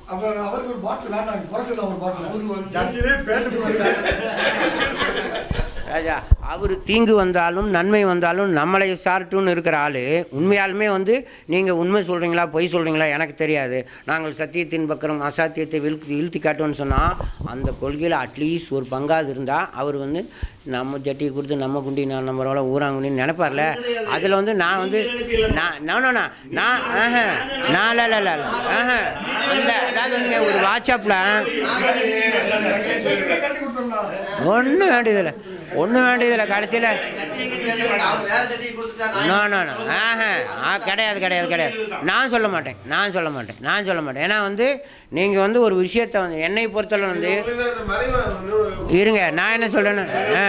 அப்ப அவருக்கு ஒரு பாட்டில் வேண்டாம் குறைச்சல ஒரு பாட்டில் அவரு வந்து சட்டிலே பேண்ட் ராஜா அவர் தீங்கு வந்தாலும் நன்மை வந்தாலும் நம்மளை சார்ட்டுன்னு இருக்கிற ஆள் உண்மையாலுமே வந்து நீங்கள் உண்மை சொல்கிறீங்களா பொய் சொல்கிறீங்களா எனக்கு தெரியாது நாங்கள் சத்தியத்தின் பக்கம் அசாத்தியத்தை விழுத்தி இழுத்தி காட்டுவோன்னு சொன்னால் அந்த கொள்கையில் அட்லீஸ்ட் ஒரு பங்காவது இருந்தால் அவர் வந்து நம்ம ஜட்டியை கொடுத்து நம்ம குண்டி நான் நம்மளோட ஊராங்குண்டின்னு நினைப்பார்ல அதில் வந்து நான் வந்து நான் நான் நான் நான் ஆஹா நான் இல்லை இல்லை இல்லை ஆஹா அந்த அதாவது வந்துங்க ஒரு வாட்ஸ்அப்பில் கட்டி கொடுத்துடலாம் ஒன்றும் வேண்டியதில்லை ஒன்றும் வேண்டியதில்லை கடைசியில் சட்டியை கேட்டு அவர் வேற சட்டியை கொடுத்துட்டா நான் நோ நோ நோ ஆஹா ஆ கிடையாது கிடையாது கிடையாது நான் சொல்ல மாட்டேன் நான் சொல்ல மாட்டேன் நான் சொல்ல மாட்டேன் ஏன்னா வந்து நீங்கள் வந்து ஒரு விஷயத்தை வந்து என்னை பொறுத்தவரை வந்து இருங்க நான் என்ன சொல்கிறேன்னு ஆ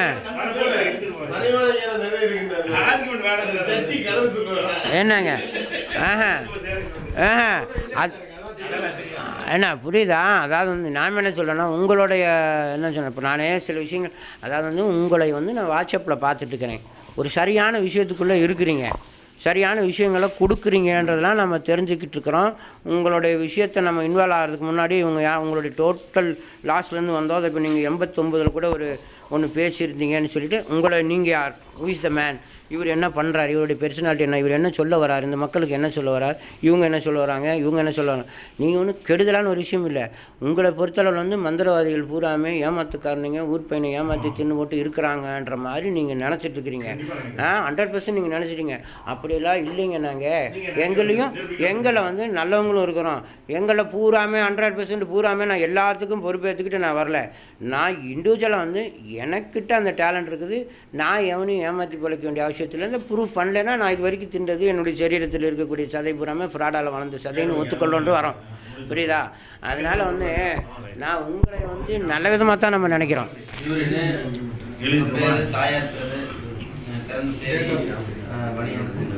என்னங்க ஆஹா ஆஹா அது என்ன புரியுதா அதாவது வந்து நான் என்ன சொல்கிறேன்னா உங்களுடைய என்ன சொல்றேன் இப்போ நானே சில விஷயங்கள் அதாவது வந்து உங்களை வந்து நான் வாட்ஸ்அப்பில் பார்த்துட்டு இருக்கிறேன் ஒரு சரியான விஷயத்துக்குள்ளே இருக்கிறீங்க சரியான விஷயங்களை கொடுக்குறீங்கன்றதெல்லாம் நம்ம தெரிஞ்சுக்கிட்டு இருக்கிறோம் உங்களுடைய விஷயத்தை நம்ம இன்வால்வ் ஆகிறதுக்கு முன்னாடி இவங்க யா உங்களுடைய டோட்டல் லாஸ்ட்லேருந்து வந்தோம் அதை இப்போ நீங்கள் எண்பத்தொம்பதில் கூட ஒரு ஒன்று பேசியிருந்தீங்கன்னு சொல்லிட்டு உங்களை நீங்கள் யார் who is த மேன் இவர் என்ன பண்ணுறாரு இவருடைய பெர்சனாலிட்டி என்ன இவர் என்ன சொல்ல வரார் இந்த மக்களுக்கு என்ன சொல்ல வரார் இவங்க என்ன சொல்ல வராங்க இவங்க என்ன சொல்ல வராங்க நீங்கள் ஒன்றும் கெடுதலான ஒரு விஷயம் இல்லை உங்களை பொறுத்தளவில் வந்து மந்திரவாதிகள் பூராமே ஏமாத்துக்காரனுங்க ஊர் பையனை ஏமாற்றி தின்னு போட்டு இருக்கிறாங்கன்ற மாதிரி நீங்கள் நினச்சிட்டு இருக்கிறீங்க ஆ ஹண்ட்ரட் பர்சன்ட் நீங்கள் நினச்சிட்டீங்க அப்படியெல்லாம் இல்லைங்க நாங்கள் எங்களையும் எங்களை வந்து நல்லவங்களும் இருக்கிறோம் எங்களை பூராமே ஹண்ட்ரட் பர்சன்ட் பூராமே நான் எல்லாத்துக்கும் பொறுப்பேற்றுக்கிட்டு நான் வரல நான் இண்டிவிஜுவலாக வந்து எனக்கிட்ட அந்த டேலண்ட் இருக்குது நான் எவனையும் ஏமாற்றி பிழைக்க வேண்டிய அவசியத்துலேருந்து ப்ரூஃப் பண்ணலைன்னா நான் இது வரைக்கும் தின்றது என்னுடைய சரீரத்தில் இருக்கக்கூடிய சதை பூராமே ஃப்ராடால் வளர்ந்த சதைன்னு ஒத்துக்கொள்ளோன்று வரோம் புரியுதா அதனால வந்து நான் உங்களை வந்து நல்ல விதமாக தான் நம்ம நினைக்கிறோம் இவர் என்ன பேரு தாயார் பேரு பிறந்த தேதி மணி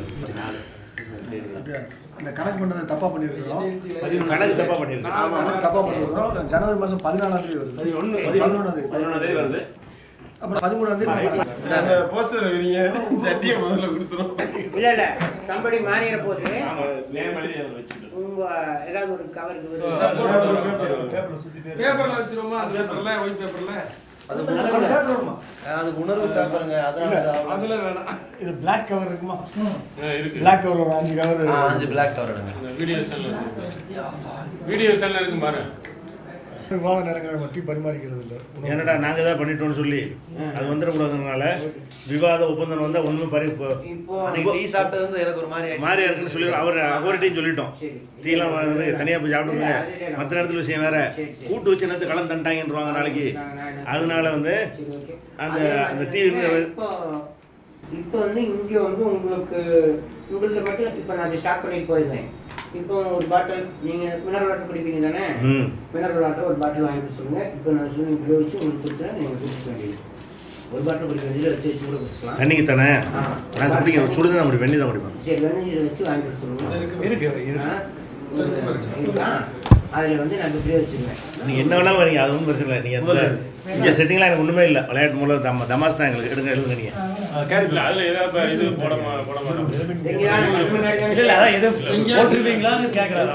அப்படியா? அந்த கணக்கு பண்ணது தப்பா பண்ணியிருக்கிறோம் கணக்கு தப்பா பண்ணிருக்கேன் கணக்கு தப்பா பண்ணியிருக்கிறோம் ஜனவரி மாசம் பதினாலாம் தேதி வருது பதினொன்றாம் தேதி பதினொன்றாம் தேதி வருது அப்புறம் பதிமூணாம் தேதி நம்ம கணக்கு. போஸ்டர் வைங்க சட்டியை முதல்ல கொடுத்துரும் இல்லை இல்லை சம்படி மாறிற போது நேம் எழுதி அதில் வச்சுக்கிட்டு உங்கள் ஏதாவது ஒரு கவருக்கு பேப்பர்ல சுத்தி பேர் பேப்பர்ல வச்சிருவோமா அந்த பேப்பர்ல ஒயிட் பேப்பர்ல அது பேப்பர் வருமா? அதுக்கு உணர்வு பேப்பருங்க அதனால அதுல வேணாம் இது பிளாக் கவர் இருக்குமா இருக்கு பிளாக் கவர் ஒரு அஞ்சு கவர் அஞ்சு பிளாக் கவர் எடுங்க வீடியோ செல்ல வீடியோ செல்ல இருக்கும் பாரு விவாத நேரங்கள் மட்டும் பரிமாறிக்கிறது இல்லை என்னடா நாங்க தான் பண்ணிட்டோம்னு சொல்லி அது வந்துடக்கூடாதுனால விவாத ஒப்பந்தம் வந்தா ஒண்ணும் பரி இப்போ இப்போ அன்னைக்கு டீ சாப்பிட்டது வந்து எனக்கு ஒரு மாதிரி ஆயிடுச்சு. மாறி இருக்குன்னு சொல்லி அவர் அவர்கிட்டையும் சொல்லிட்டோம் சரி டீலாம் வந்து தனியா போய் சாப்பிடுங்க மற்ற நேரத்துல விஷயம் வேற சரி, சரி. கூட்டு வச்சு நேரத்து கலந்து தண்டாங்கன்றாங்க நாளைக்கு அதனால வந்து சரி ஓகே அந்த அதே அந்த மாதிரி டீ வந்து இப்போ இப்போ வந்து இங்கே வந்து உங்களுக்கு உங்கள்ட்ட மட்டும் இப்போ நான் ஸ்டார்ட் பண்ணிட்டு போயிடுவேன் இப்போ ஒரு பாட்டில் நீங்கள் மினரல் வாட்டர் குடிப்பீங்க தானே ம் மினரல் வாட்டர் ஒரு பாட்டில் வாங்கி கொடுத்து சொல்லுங்க இப்போ நான் சொல்லி இப்படி வச்சு உங்களுக்கு கொடுத்துறேன் நீங்கள் குடிச்சிக்க வேண்டியது ஒரு பாட்டில் குடிக்க வேண்டியது வச்சு வச்சு கூட குடிச்சிக்கலாம் தண்ணிக்கு தானே ஆ. நான் குடிக்க சுடுதான் அப்படி வெண்ணி தான் குடிப்பேன் சரி வெந்நீர் வச்சு வாங்கி கொடுத்து சொல்லுங்க இருக்கு ஆ? இருக்கா அதில் வந்து நான் இப்படியே வச்சுருவேன் நீங்க என்ன வேணாலும் வரீங்க அது ஒன்றும் பிரச்சனை இல்லை நீங்க எந்த இங்க செட்டிங்லாம் எனக்கு ஒண்ணுமே இல்லை விளையாட்டு மூலம் தம் தமாஸ் தான் எங்களுக்கு எடுங்க எழுதுங்க நீங்க இல்ல அதுல ஏதாவது இப்ப இது போட மா- போட மாட்டோம் இல்ல அதான் எது போட்டுருவீங்களான்னு கேக்குறாரு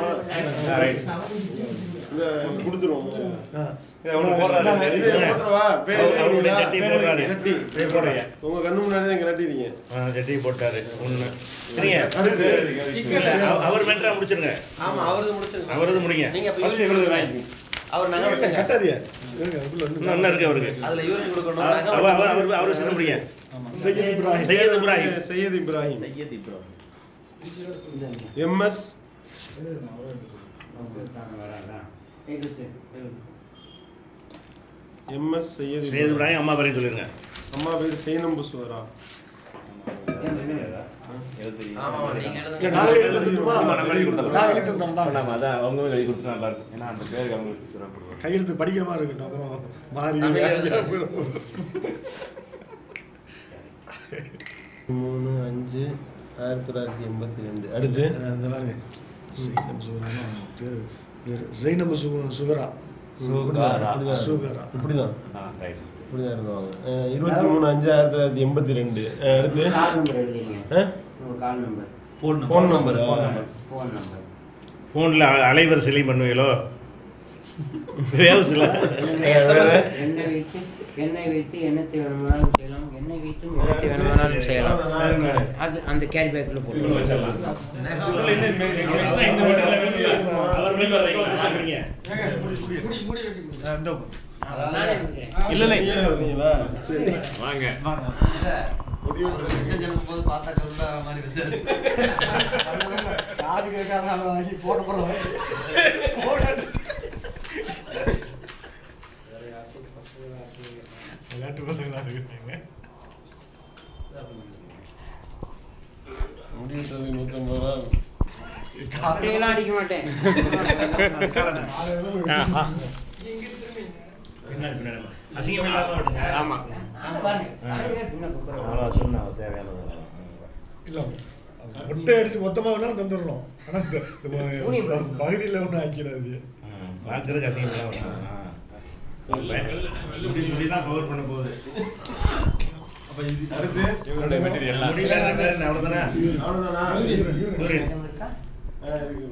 கொடுத்துருவோம் இது போட்டுருவா பேர் அவருடைய எழுதிங்களா? சட்டி போடுறாரு சட்டி பேர் போடுறீங்க உங்க கண்ணு முன்னாடி தான் கலட்டிடுங்க ஆ, சட்டியை போட்டாரு ஒண்ணு சரிங்க இல்ல, அவ- அவர் மென்டரா முடிச்சிருங்க ஆமா அவரது முடிச்சிருங்க அவரது முடிங்க நீங்க ஃபர்ஸ்ட் இவரது வாங்கி அவர் நகை விட்டுங்க கட்டாதியா இருங்க அதுக்குள்ள வந்து இன்னும் இன்னும் இருக்கு அவருக்கு அதுல யூரின் கொடுக்கணும் நகை அவர் அவர் அவர் அவர் சின்ன முடிங்க சையத் இப்ராஹிம் சையத் இப்ராஹிம் சையத் இப்ராஹிம் சையத் இப்ராஹிம் எம்எஸ் எம்எஸ் சையத் சையத் இப்ராஹிம் இப்ராஹிம் அம்மா பேரையும் சொல்லிருங்க அம்மா பேர் சைனம்புசுவரா ஆமா ஆமா நீங்க இல்ல எழுதுங்க நாங்களே எழுதி தந்துட்டுமா ஆமா, நம்ம எழுதி கொடுத்துடலாம். நான் எழுதி தந்தோம்னா நம்ம அதான் அவங்க எழுதி கொடுத்து நல்லா இருக்கும் ஏன்னா அந்த பேருக்கு அவங்களுக்கு சிறப்பு கையெழுத்து படிக்கிற மாதிரி இருக்கட்டும் அப்புறம் மாறி தமிழ்ல வேற எழுதுங்க. போயிடும். மூணு அஞ்சு ஆயிரத்தி தொள்ளாயிரத்தி எண்பத்தி ரெண்டு அடுத்து இந்த பாருங்க ஜெய்னப் சுகரா பேரு பேரு ஜெய்னப் சுக சுகரா சுகாரா. சுகரா இப்படிதான் ஆ ரைட் இப்படிதான் இருந்தாங்க அஹ் இருபத்தி மூணு அஞ்சு ஆயிரத்தி தொள்ளாயிரத்தி எண்பத்தி ரெண்டு அஹ் அடுத்து கால் நம்பர் எழுதிருங்க அஹ் உங்க call number phone number phone number ஃபோனில் அலைவரிசையிலையும் பண்ணுவீங்களோ வேவ்ஸில் எண்ணெய் வைத்து எண்ணெய் வைத்து எண்ணத்தை வேணுமானாலும் செய்யலாம் எண்ணெய் வைத்தும் எண்ணத்தை வேணுமானாலும் செய்யலாம் அது அந்த கேரி பேக்கில் போட்டு அவர் மேல ஒரு request பண்றீங்க. முடி முடி வெட்டி நானே வைக்கிறேன். இல்லை வந்தீங்களா? வாங்க மெசேஜ் அனுப்பும்போது பார்த்தா சொல்லுற மாதிரி மெசேஜ் காது கேட்காத வாங்கி போட போகிறோம் விளையாட்டு பசங்களாக இருக்கிறாங்க முடி வெட்டுறதுக்கு நூற்றம்பது ரூபா அப்படியெல்லாம் அடிக்க மாட்டேன் பின்னாடி பின்னாடி அசிங்கம் இல்லாம விடுங்க. ஆமா அது பாருங்க அழகா பின்ன கொடுக்குறோம். அவ்வளோ சொன்னா தேவையானது இல்லை முட்டை அடிச்சு மொத்தமாக வேணாலும் தந்துடணும் ஆனால் பகுதியில் ஒன்றும் ஆக்கிறாது பார்க்கறதுக்கு அசிங்கம் இல்லாம விடுங்க. முடி முடி தான் பவர் பண்ண போகுது இவருடைய மெட்டீரியல் முடி தான் ரெண்டு அவ்வளோதானே அவ்வளோதானா யூரின் இடம் இருக்கா? ஆ, இருக்குது.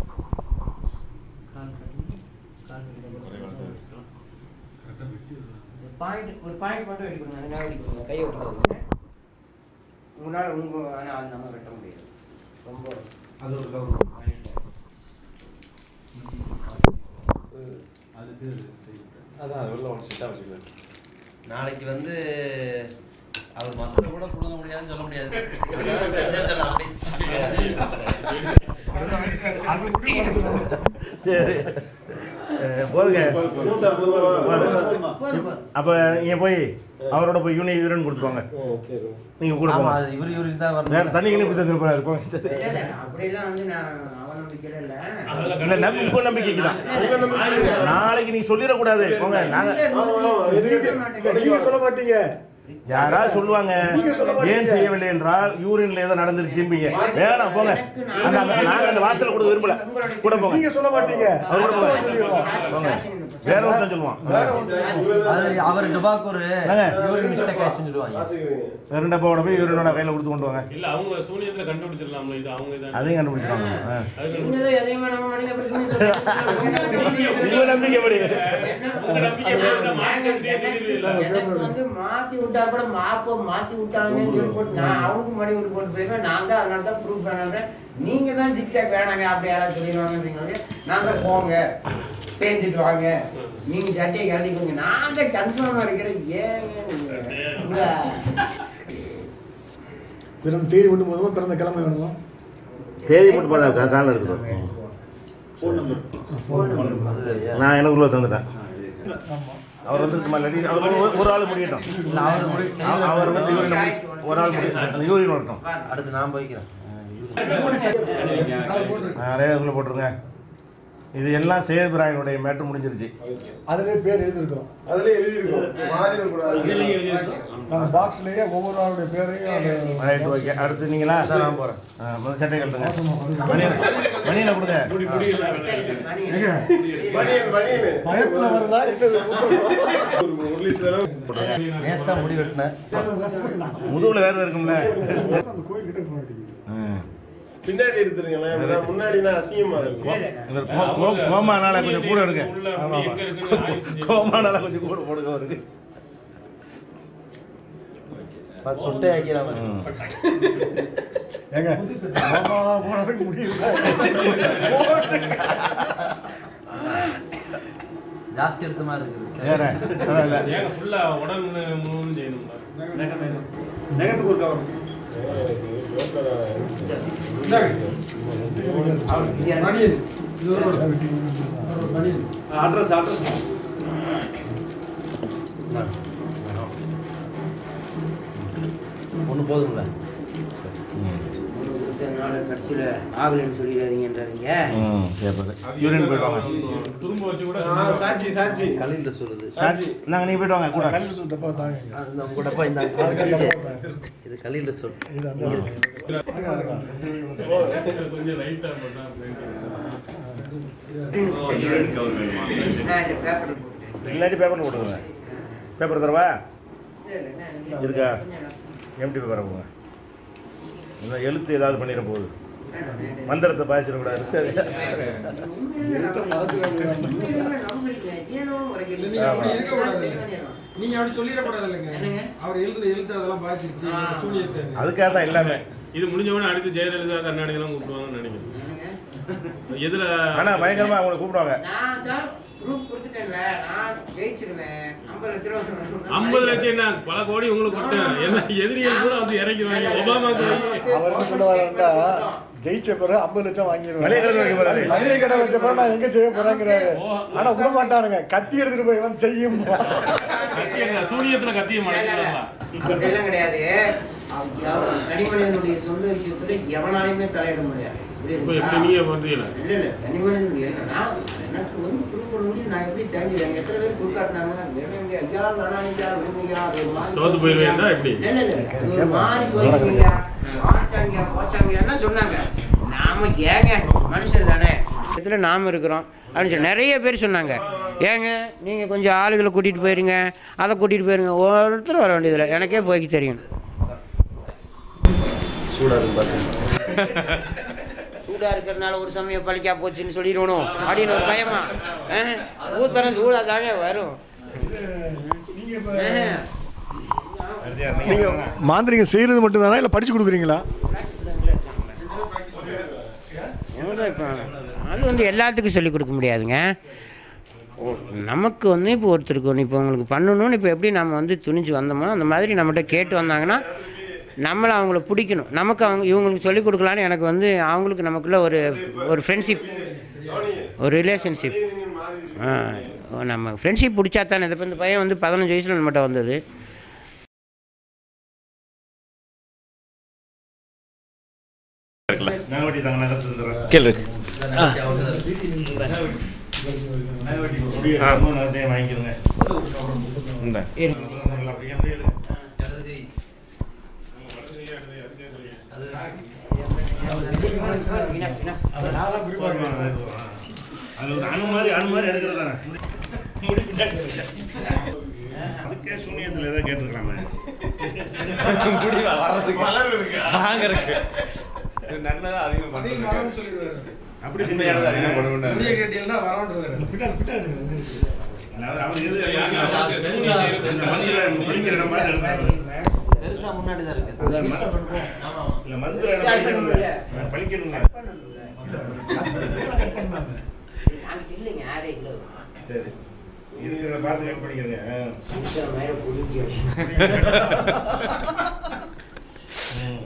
கால் கட்டு. கால் கட்டு. ஒரு பாயிண்ட் ஒரு பாயிண்ட் மட்டும் வெட்டி கொடுங்க அதனால வெட்டி கொடுங்க கையை விட்டுறாதீங்க உங்களால் உங்க ஆனால் அது நம்ம வெட்ட முடியாது ரொம்ப அது ஒரு கௌரவம் அதான் அது உள்ள ஒன்று செட்டாக வச்சுக்கலாம் நாளைக்கு வந்து அவர் மசத்தை கூட கொடுக்க முடியாதுன்னு சொல்ல முடியாது அதனால செஞ்சா சொல்லலாம் அப்படி சரி போதுங்க போதுமா, போதுமா? போதும். அப்போ நீங்கள் போய் அவரோட போய் யூனி யூரின் கொடுத்துருவாங்க ஆ, சரி நீங்கள் கூட ஆமா போங்க அது இவரு இவருக்கு தான் வேற வரணும் தண்ணி கிணி கொடுத்து தந்துருப்பாரு போங்க இல்லை, இல்லை, அப்படியெல்லாம் வந்து நான் அவநம்பிக்கையில இல்லை இல்லை நம்பி உங்கள் நம்பிக்கைக்கு தான் நாளைக்கு நீ சொல்லிடக்கூடாது போங்க நாங்கள் நீங்கள் சொல்ல மாட்டீங்க யாராவது சொல்லுவாங்க நீங்க சொல்ல மாட்டீங்க. ஏன் செய்யவில்லை என்றால் யூரின்ல ஏதோ நடந்துருச்சும்பீங்க வேணாம் போங்க அந்த அந்த நாங்கள் அந்த வாசல்ல கொடுக்க விரும்பல கூட போங்க நீங்கள் சொல்ல மாட்டீங்க அவர் கூட போங்க சொல்லிடுவோம் போங்க வேற ஒருத்தன் சொல்லுவான் அது அவர் டுபாக்கு ஒரு என்னங்க? இவரு மிஸ்டேக் ஆச்சுன்னு சொல்லுவாங்க பார்த்துக்குறீங்க. வேற டப்பாவோட போய் யூரினோட கையில கொடுத்து கொண்டு வாங்க இல்ல அவங்க சூனியத்துல கண்டுபிடிச்சிடலாம்ல இது அவங்க இதான் அதையும் கண்டுபிடிச்சிருவாங்க ஆ. அதுக்கு நீங்க தான் எதையுமே நம்ம மனித பிரச்சனை உங்க நம்பிக்கைப்படி உங்க நம்பிக்கை மேல மாற்ற முடியாது இல்ல எனக்கு வந்து மாத்தி விட்டா கூட மாப்ப மாத்தி விட்டாங்கன்னு சொல்லி போட்டு நான் அவனுக்கு மணி விட்டு போட்டு போயிருவேன் நான் தான் அதனால தான் ப்ரூவ் பண்ணுறேன் நீங்க தான் ஜிக்டாக் வேணாங்க அப்படி யாராவது சொல்லிடுவாங்கன்றீங்க நான் தான் போங்க பேஞ்சிட்டு வாங்க நீங்க சட்டையை கட்டிக்கோங்க நான் தான் கன்ஃபார்மா இருக்கிறேன் ஏங்க நீங்க பிறந்த தேதி மட்டும் போதுமா பிறந்த கிழமை வேணுமா தேதி போட்டு போட காலில் எடுத்துருவோம் நான் எனக்குள்ள தந்துட்டேன் அவர் வந்து சும்மா இல்லாட்டி அவர் ஒரு- ஒரு ஆள் முடியட்டும் இல்ல அவர் முடிச்சு அவ- அவர் வந்து யூரின் முடி- ஒரு ஆள் முடியும் அந்த யூரின் வரட்டும் அடுத்து நான் போய்க்கிறேன் நிறைய இதுக்குள்ள போட்டுருங்க இது எல்லாம் சேதுராயனுடைய மேட்ரு முடிஞ்சிருச்சு அதிலே பேர் எழுதியிருக்கோம் அதுலயே எழுதியிருக்கோம் மாறிடக்கூடாது நாங்கள் பாக்ஸ்லேயே ஒவ்வொரு ஆளுடைய பேரையும் அந்த ரைட் ஓகே அடுத்து நீங்களா நான் போறேன் ஆ, முதல்ல சட்டை கட்டுங்க மணியில் மணியில் கொடுங்க மணியன் மணியன் பயத்தில் வருதா இல்லை ஒரு ஒரு லிட்டர் அளவு நேத்து தான் முடி வெட்டினேன் முதுகுல வேறு இருக்கும்ல அந்த கோயில் கிட்ட போக மாட்டேங்குது ம். பின்னாடி எடுத்துருங்களேன் ஏன்னா முன்னாடினா அசிங்கமா இருக்கும் இவர் கோ- கோ- கோமானால கொஞ்சம் கூட எடுங்க உள்ள முடி எங்க இருக்குன்னு ஆய்வு செஞ்சு கோமானால கொஞ்சம் கூட போடுங்க அவருக்கு பத்து சொட்டை ஆக்கிறாங்க ம். ஏங்க மாமா போனதுக்கு முடியல ஜாஸ்தி எடுத்த மாதிரி இருக்குது வேற பரவாயில்ல ஏங்க ஃபுல்லா உடல் முழுவதும் செய்யணும்ல நெகத்துக்கு ஒரு கவர் மணியன் இது ஒரு ஒரு மணியன் அட்ரஸ் அட்ரஸ் ஒண்ணு போதும்ல கடைசியில் ஆகலைன்னு சொல்லிடாதீங்கன்றாதீங்க ம் கேட்பது யூரின் போயிட்டு வாங்க துரும்ப வச்சு கூட ஆ, சாட்சி சாட்சி கலில சொல்லுது சாட்சி நாங்கள் நீங்கள் போயிட்டு வாங்க கூட கல்வி சுட்டு டப்பா தாங்க அந்த உங்க டப்பா இந்த இது கலில சொல் இது அந்த கொஞ்சம் லைட்டா போட்டா பேப்பர் இல்லாட்டி பேப்பரில் போட்டுருங்க பேப்பர் தரவா இருக்கா எம்டி பேப்பரை போங்க இந்த எழுத்து ஏதாவது பண்ணிட போகுது மந்திரத்தை பாய்ச்சிடக்கூடாது சரி நீங்க அப்படி இருக்கக்கூடாது நீங்க அப்படி சொல்லிடக்கூடாது இல்லைங்க என்னங்க? அவர் எழுதுன எழுத்து அதெல்லாம் பாதிச்சிருச்சு ஆ. சூனியத்தை அதுக்காக தான் எல்லாமே இது முடிஞ்ச உடனே அடுத்து ஜெயலலிதா கருணாநிதிலாம் கூப்பிடுவாங்கன்னு நினைக்கிறேன் எதுல ஆனா பயங்கரமா அவங்களை கூப்பிடுவாங்க நான் தான் ப்ரூஃப் கொடுத்துட்டேன்ல நான் ஜெயிச்சிருவேன் ஐம்பது லட்ச ரூபா சொல்றேன். ஐம்பது லட்சம் என்ன பல கோடி உங்களுக்கு கொட்டேன் எல்லாம் எதிரிகள் கூட வந்து இறங்கிடுவாங்க ஒபாமாக்கு வை. அவர் என்ன சொல்லுவாருன்னா ஜெயிச்ச பிறகு ஐம்பது லட்சம் வாங்கிடுவேன் மளிகை கடை வைக்க போறாரு. மளிகை கடை வச்ச பிறகு நான் எங்க செய்ய போறேங்கிறாரு ஆனா விட மாட்டானுங்க கத்தி எடுத்துட்டு போய் வந்து செய்யும் கத்தி என்ன, சூனியத்துல கத்திய மாட்டேங்கிறாங்களா அப்படியெல்லாம் கிடையாது அவ- எவ- தனி மனிதனுடைய சொந்த விஷயத்துல எவனாலையுமே தலையிட முடியாது இப்போ புரியுதுங்களா? எப்படி நீங்க பண்றீங்களா இல்ல இல்ல தனி மனிதனுடைய நான் எனக்கு வந்து குறுக்க முடியும் நான் எப்படி தெரிஞ்சுக்கிறேன் எத்தனை பேர் குறுக்காட்டினாங்க வேணுங்க ஐயா வேணாங்க விடுங்கய்யா அது ஒரு மாதிரி தோத்து போயிருவேன்டா எப்படி? இல்ல இல்ல இல்ல அது ஒரு மாதிரி போயிருக்கீங்க ஆட்டாங்க போச்சாங்க சொன்னாங்க நாம ஏங்க மனுஷர் தானே இதில் நாம் இருக்கிறோம் அப்படின்னு சொல்லி நிறைய பேர் சொன்னாங்க ஏங்க நீங்கள் கொஞ்சம் ஆளுகளை கூட்டிகிட்டு போயிருங்க அதை கூட்டிகிட்டு போயிருங்க ஒருத்தர் வர வேண்டியதில்லை எனக்கே போய்க்கு தெரியும் சூடா இருக்கு பாத்து சூடாக இருக்கிறதுனால ஒரு சமயம் பழிக்கா போச்சுன்னு சொல்லிடணும் அப்படின்னு ஒரு பயமா ஊத்தரம் சூடாக தாங்க வரும் ஆஹ். நீங்க மாந்திரிகம் செய்யறது மட்டும் தானா இல்ல படிச்சு கொடுக்குறீங்களா அவ்வளவுதான் இப்போ அது வந்து எல்லாத்துக்கும் சொல்லிக் கொடுக்க முடியாதுங்க ஓ, நமக்கு வந்து இப்போ ஒருத்தருக்கு ஒன்று இப்போ உங்களுக்கு பண்ணணும்னு இப்போ எப்படி நம்ம வந்து துணிஞ்சு வந்தோமோ அந்த மாதிரி நம்மகிட்ட கேட்டு வந்தாங்கன்னா நம்மளை அவங்கள பிடிக்கணும் நமக்கு அவங்க இவங்களுக்கு சொல்லிக் கொடுக்கலான்னு எனக்கு வந்து அவங்களுக்கு நமக்குள்ள ஒரு ஒரு ஃப்ரெண்ட்ஷிப் ஒரு ரிலேஷன்ஷிப் நம்ம ஃப்ரெண்ட்ஷிப் பிடிச்சா தானே இப்போ இந்த பையன் வந்து பதினஞ்சு வயசில் நம்மகிட்ட வந்தது நகவட்டி தாங்க நகர்த்து தந்துடுறேன் கேளு நகவட்டி முடிய நகத்தையும் வாங்கிக்கிறேங்க இந்த நல்லா அப்படியே அப்படியே எடுங்க. அது ஒரு அணு மாதிரி அணு மாதிரி எடுக்கிறது தானே முடி பின்னாடி இருக்கு. அதுக்கே சூனியத்தில் ஏதோ கேட்டுருக்கலாமே வாங்கறதுக்கு இது நன்மைதான் அதிகம் அதையும் பண்றது வரணும்னு சொல்லிடுவாரு அப்படி உண்மையானது அதிகம் செஞ்சு பண்ணுவேன் முடிய கேட்டீங்கன்னா வரணுன்றாரு பின்னாடி பின்னாடி அவர் அவர் எது இந்த மந்திரம் படிக்கிற இடம் மாதிரி எடுத்தாரு பெருசா முன்னாடி தான் இருக்கு அதான் ம- ஆமா இல்ல மந்திர இடம் படிக்கணும்ல படிக்கணும்ல நாங்கள் இல்லைங்க யாரே இல்லை சரி இருக்கிற பார்த்து கட் பண்ணிக்கிறேங்க இருக்கிற மாதிரி புரிஞ்சு ம்.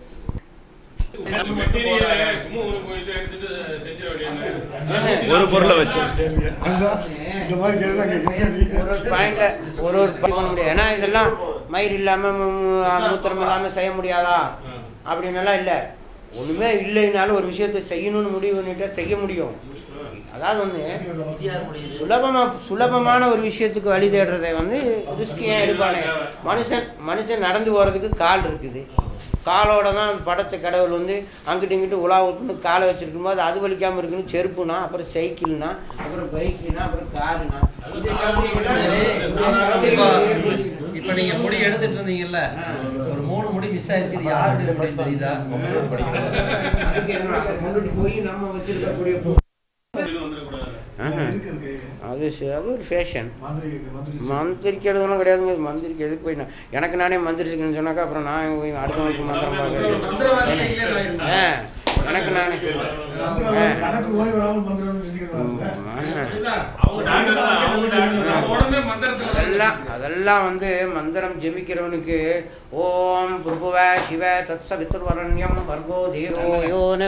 மெட்டீரியலை சும்மா ஒரு போயிட்டு எடுத்துட்டு செஞ்சிட வேண்டியது ஒரு பொருளை வச்சு இந்த மாதிரி கேள்வி ஒரு ஒரு பாயிண்ட்ல ஒரு ஒரு பண்ண முடியாது ஏன்னா இதெல்லாம் மயிர் இல்லாம மு- மு- மூத்திரம் இல்லாம செய்ய முடியாதா அப்படின்னெல்லாம் இல்லை ஒண்ணுமே இல்லைனாலும் ஒரு விஷயத்தை செய்யணும்னு முடிவு பண்ணிட்டா செய்ய முடியும் அதாவது வந்து சுலபமா சுலபமான ஒரு விஷயத்துக்கு வழி தேடுறதை வந்து ரிஸ்க் ஏன் எடுப்பானே மனுஷன் மனுஷன் நடந்து போறதுக்கு கால் இருக்குது காலோட தான் படத்தை கடவுள் வந்து அங்கிட்டு இங்கிட்டு உலா விட்டுன்னு காலை வச்சிருக்கும் போது அது வலிக்காமல் இருக்குன்னு செருப்புனா அப்புறம் சைக்கிள்னா அப்புறம் பைக்குனா அப்புறம் காருனா இந்த சௌகரியங்கள்லாம் இந்த சௌகரியங்கள் ஏற்படுத்தி- இப்ப நீங்க முடி எடுத்துட்டு இருந்தீங்கல்ல ஒரு மூணு முடி மிஸ் ஆயிடுச்சு இது யாருடைய முடி தெரியுதா அதுக்கு என்ன கொண்டுட்டு போய் நம்ம வச்சிருக்கக்கூடிய பூ- ஆஹா. அது சரி, அது ஒரு ஃபேஷன் மந்திரிக்கிறதுலாம் கிடையாதுங்க மந்திரிக்க எதுக்கு போய் நான் எனக்கு நானே மந்திரிச்சுக்கணும்னு சொன்னாக்கா அப்புறம் நான் எங்க போய் அடுத்த நாளைக்கு மந்திரம் பார்க்கறது மந்திரவாதி இல்லையா ஆயிருந்தா? ஆ எனக்கு நானே ஆ. கணக்கு ஓய்வு வராமல் மந்திரம் செஞ்சுக்கிறாங்க ஆ. இல்ல, அவங்க டாக்டர் தான் அவங்க டாக்டர் தான் உடம்பே மந்திரத்துல அதெல்லாம் அதெல்லாம் வந்து மந்திரம் ஜெமிக்கிறவனுக்கு ஓம் புருபுவ சிவ தத்ச வித்துர்வரண்யம் வர்கோ தேவோ யோன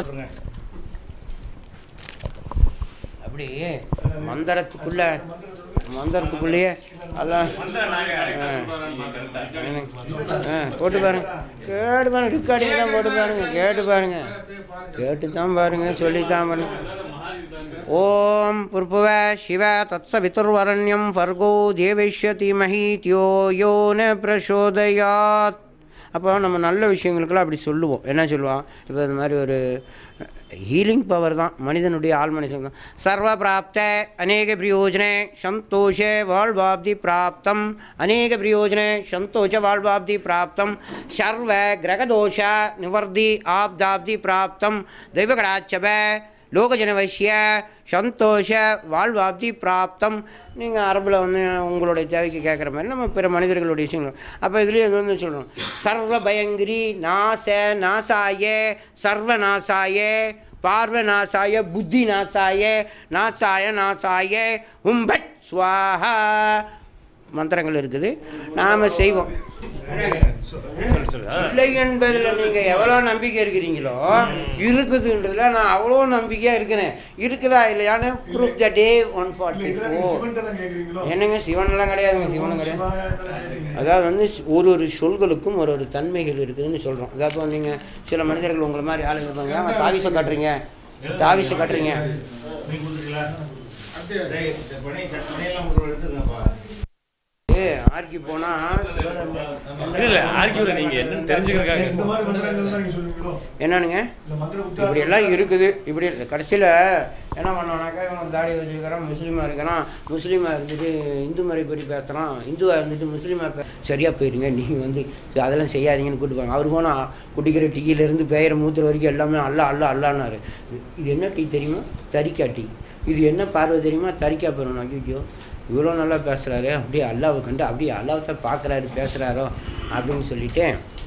அப்படி மந்திரத்துக்குள்ள மந்திரத்துக்குள்ளேயே அதான் ஆ, போட்டு பாருங்க கேட்டு பாருங்க ரெக்கார்டிங் தான் போட்டு பாருங்க கேட்டு பாருங்க கேட்டு தான் பாருங்க சொல்லி தான் பாருங்க ஓம் புர்புவ சிவ தத்ச வித்துர்வரண்யம் ஃபர்கோ தேவைஷ்ய தீமஹி தியோ யோ ந பிரசோதயாத் அப்போ நம்ம நல்ல விஷயங்களுக்கெல்லாம் அப்படி சொல்லுவோம் என்ன சொல்லுவோம் இப்போ இந்த மாதிரி ஒரு ஹீலிங் பவர் தான் மனிதனுடைய ஆள் மனுஷன் தான் சர்வ பிராப்த அநேக பிரயோஜனே சந்தோஷ வாழ்வாப்தி பிராப்தம் அநேக பிரயோஜனே சந்தோஷ வாழ்வாப்தி பிராப்தம் சர்வ கிரகதோஷ நிவர்த்தி ஆப்தாப்தி பிராப்தம் தெய்வகடாச்சப லோகஜனவசிய சந்தோஷ வாழ்வாப்தி பிராப்தம் நீங்கள் அரபில் வந்து உங்களுடைய தேவைக்கு கேட்குற மாதிரி நம்ம பிற மனிதர்களுடைய விஷயங்கள் அப்போ இதுலேயே இது வந்து சொல்கிறோம் சர்வ பயங்கிரி நாச நாசாய சர்வ நாசாய பார்வ நாசாய புத்தி நாசாய நாசாய நாசாய உம்பட் ஸ்வாஹா மந்திரங்கள் இருக்குது நாம் செய்வோம் இல்லை என்பதில் நீங்கள் எவ்வளோ நம்பிக்கை இருக்கிறீங்களோ இருக்குதுன்றதுல நான் அவ்வளோ நம்பிக்கையாக இருக்கிறேன் இருக்குதா இல்லையான்னு proof the day one forty four சிவன்ட்ட தான் கேட்குறீங்களோ என்னங்க சிவனெல்லாம் கிடையாதுங்க சிவனும் கிடையாது அதாவது வந்து ஒரு ஒரு சொல்களுக்கும் ஒரு ஒரு தன்மைகள் இருக்குதுன்னு சொல்கிறோம் அதாவது வந்து நீங்கள் சில மனிதர்கள் உங்களை மாதிரி ஆளுங்க இருப்பாங்க ஏங்க தாவிசை கட்டுறீங்க தாவிசை கட்டுறீங்க நீ கொடுக்குறீங்களா டேய், இந்த பனி பனியெல்லாம் ஒரு எடுத்துக்கப்பா ஏ ஆர்கி போனால் இல்ல ஆர்கியூல நீங்க என்னன்னு தெரிஞ்சுக்கிறதுக்காக இந்த மாதிரி மந்திரங்கள் தான் நீங்க சொல்லுவீங்களோ என்னனுங்க இல்ல மந்திர இப்படி உத்தாரணம் எல்லாம் இருக்குது இப்படி கடைசியில் என்ன பண்ணோம்னாக்கா இவன் தாடி வச்சுக்கிறான் முஸ்லீமாக இருக்கிறான் முஸ்லீமாக இருந்துட்டு இந்து முறை பற்றி பேசுகிறான் இந்துவாக இருந்துட்டு முஸ்லீமாக பே சரியாக போயிருங்க நீங்கள் வந்து அதெல்லாம் செய்யாதீங்கன்னு கூட்டு போவாங்க அவர் போனால் குடிக்கிற டீயிலேருந்து பெயரை மூத்துற வரைக்கும் எல்லாமே அல்ல அல்ல அல்லான்னாரு இது என்ன டீ தெரியுமா தரிக்கா டீ இது என்ன பார்வை தெரியுமா தரிக்கா பெறணும் ஐயோ இவ்வளோ நல்லா பேசுகிறாரு அப்படியே அல்லாவை கண்டு அப்படியே அல்லாவை தான் பார்க்குறாரு பேசுகிறாரோ அப்படின்னு சொல்லிட்டு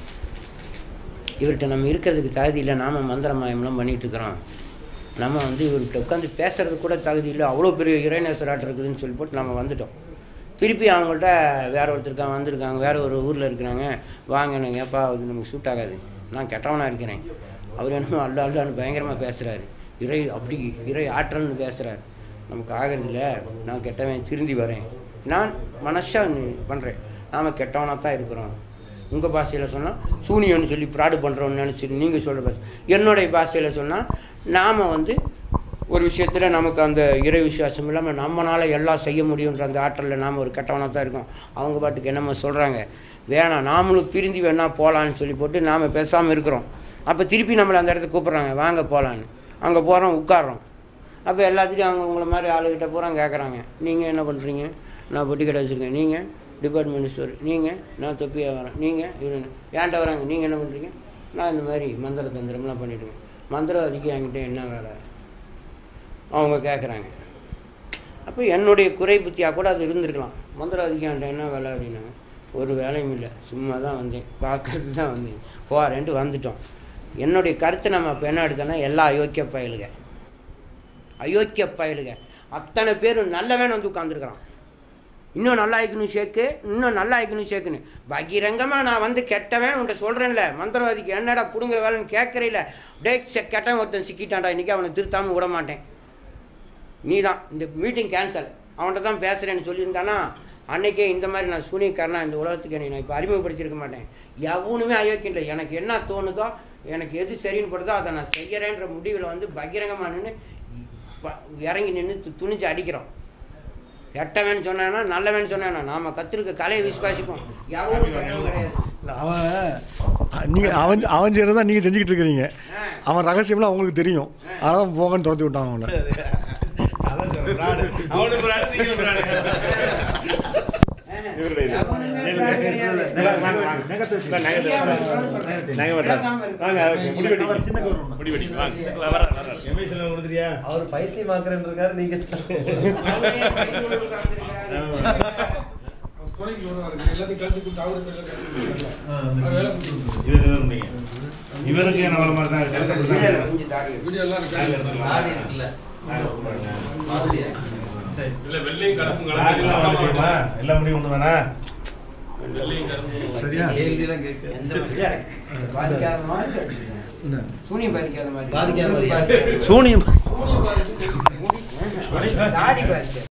இவர்கிட்ட நம்ம இருக்கிறதுக்கு தகுதி இல்லை நாம் மந்திரமாயம்லாம் பண்ணிகிட்டு இருக்கிறோம் நம்ம வந்து இவர்கிட்ட உட்காந்து பேசுறதுக்கு கூட தகுதி இல்லை அவ்வளோ பெரிய இறைநேசராட்டம் இருக்குதுன்னு சொல்லி போட்டு நம்ம வந்துட்டோம் திருப்பி அவங்கள்ட்ட வேற ஒருத்தருக்காங்க வந்திருக்காங்க வேற ஒரு ஊரில் இருக்கிறாங்க வாங்க எனக்கு ஏப்பா இது நமக்கு சூட் ஆகாது நான் கெட்டவனாக இருக்கிறேன் அவர் என்னமோ அல்ல அல்லான்னு பயங்கரமாக பேசுகிறாரு இறை அப்படி இறை ஆற்றல்னு பேசுகிறாரு நமக்கு ஆகிறதில்ல நான் கெட்டவன் திருந்தி வரேன் நான் மனசா பண்ணுறேன் நாம் கெட்டவனாக தான் இருக்கிறோம் உங்கள் பாஷையில் சொன்னால் சூனியன்னு சொல்லி ப்ராடு பண்ணுறோன்னு நினச்சிட்டு நீங்கள் சொல்கிற பாஷை என்னுடைய பாஷையில் சொன்னால் நாம் வந்து ஒரு விஷயத்தில் நமக்கு அந்த இறை விசுவாசம் இல்லாமல் நம்மளால் எல்லாம் செய்ய முடியுன்ற அந்த ஆற்றலில் நாம் ஒரு கெட்டவனாக தான் இருக்கோம் அவங்க பாட்டுக்கு என்னமோ சொல்கிறாங்க வேணாம் நாமளும் பிரிந்து வேணா போகலான்னு சொல்லி போட்டு நாம் பேசாமல் இருக்கிறோம் அப்போ திருப்பி நம்மளை அந்த இடத்துக்கு கூப்பிட்றாங்க வாங்க போகலான்னு அங்கே போகிறோம் உட்காரோம் அப்போ எல்லாத்துலேயும் அவங்க உங்களை மாதிரி ஆளுகிட்ட பூரா கேட்குறாங்க நீங்கள் என்ன பண்ணுறீங்க நான் பொட்டி கடை வச்சுருக்கேன் நீங்கள் டிபார்ட்மெண்ட் ஸ்டோர் நீங்கள் நான் தொப்பியாக வரேன் நீங்கள் இவரு ஏன்ட்ட வராங்க நீங்கள் என்ன பண்ணுறீங்க நான் இந்த மாதிரி மந்திர தந்திரம்லாம் பண்ணிட்டுருக்கேன் மந்திரவாதிக்கு என்கிட்ட என்ன வேலை அவங்க கேட்குறாங்க அப்போ என்னுடைய குறை புத்தியாக கூட அது இருந்திருக்கலாம் மந்திரவாதிக்கு என்கிட்ட என்ன வேலை அப்படின்னாங்க ஒரு வேலையும் இல்லை சும்மா தான் வந்தேன் பார்க்கறது தான் வந்தேன் போகிறேன்ட்டு வந்துட்டோம் என்னுடைய கருத்தை நம்ம இப்போ என்ன எடுத்தோன்னா எல்லா அயோக்கிய பயலுக அயோக்கிய பயலுக அத்தனை பேரும் நல்லவன் வந்து உட்காந்துருக்குறான் இன்னும் நல்லா ஆயிக்கணும் சேர்க்கு இன்னும் நல்லா ஆயிக்கணும் சேர்க்குன்னு பகிரங்கமாக நான் வந்து கெட்டவன் உன்ட்ட சொல்கிறேன்ல மந்திரவாதிக்கு என்னடா பிடுங்குற வேலைன்னு கேட்குறீல டே செ கெட்டவன் ஒருத்தன் சிக்கிட்டான்டா இன்றைக்கி அவனை திருத்தாமல் விட மாட்டேன் நீ தான் இந்த மீட்டிங் கேன்சல் அவன்கிட்ட தான் பேசுகிறேன்னு சொல்லியிருந்தானா அன்னைக்கே இந்த மாதிரி நான் சூனியக்காரனா இந்த உலகத்துக்கு என்னை நான் இப்போ அறிமுகப்படுத்தியிருக்க மாட்டேன் எவனுமே அயோக்கியம் இல்லை எனக்கு என்ன தோணுதோ எனக்கு எது சரின்னு படுதோ அதை நான் செய்யறேன்ற முடிவில் வந்து பகிரங்கமாக நின்று இறங்கி நின்று துணிஞ்சு அடிக்கிறோம் கெட்டவன் சொன்னானா நல்லவன் சொன்னானா நாம கத்திருக்க கலையை விசுவாசிப்போம் எவனும் கெட்டவன் கிடையாது இல்ல, அவன் நீங்க அவன் அவன் செய்யறத தான் நீங்க செஞ்சுக்கிட்டு இருக்கிறீங்க ஆ. அவன் ரகசியம்லாம் அவங்களுக்கு தெரியும் அதான் போங்கன்னு துரத்தி விட்டான் அவங்கள அதான் சொல்றேன், பிராடு. அவனுக்கு பிராடு, நீங்களும் பிராடு. எவனுமே பிராடு கிடையாது. வாங்க, வாங்க. தெரியாம இருக்கிறவன்னு சொல்றேன். விளக்காம இருக்கிறவன். எம்ஏ செல்வம் கொடுக்குறியா? அவர் பைத்தியமாக்குறேன்னு இருக்காரு நீங்க அவனே பைத்தியம் உட்கார்ந்திருக்கிறாரு. துணைக்கு வருவாரு எல்லாத்தையும் கலந்து கொடுத்து அவரு பேர்ல கலந்து கொடுத்தாருல. அவர் வேலை கொடுத்துருவாரு. இவர் இவர் நீங்க. இவருக்கு என்ன வேலை மாதிரி தான் இல்ல, கஷ்டப்பட்டு இல்ல, கொஞ்சம் தாடி வை. வீடியோ எல்லாம் இருக்கு. தாடி இருக்குல்ல மாதிரியா இல்ல வெள்ளையும் கருப்பும் தாடிலாம் வேலை செய்யுமா? கலந்து எல்லா முடியும் ஒன்று தானே வெள்ளையும் கருப்பும் சரியா கேள்விலாம் கேட்க எந்த மாதிரி? இல்ல, பாதிக்காத மாதிரி கட்டிருக்கேன். சூனியம் பாதிக்காத மாதிரி பாதிக்காத மாதிரியா? சூனியம் சூரிய பாதிப்பு தாடி பாதிக்காது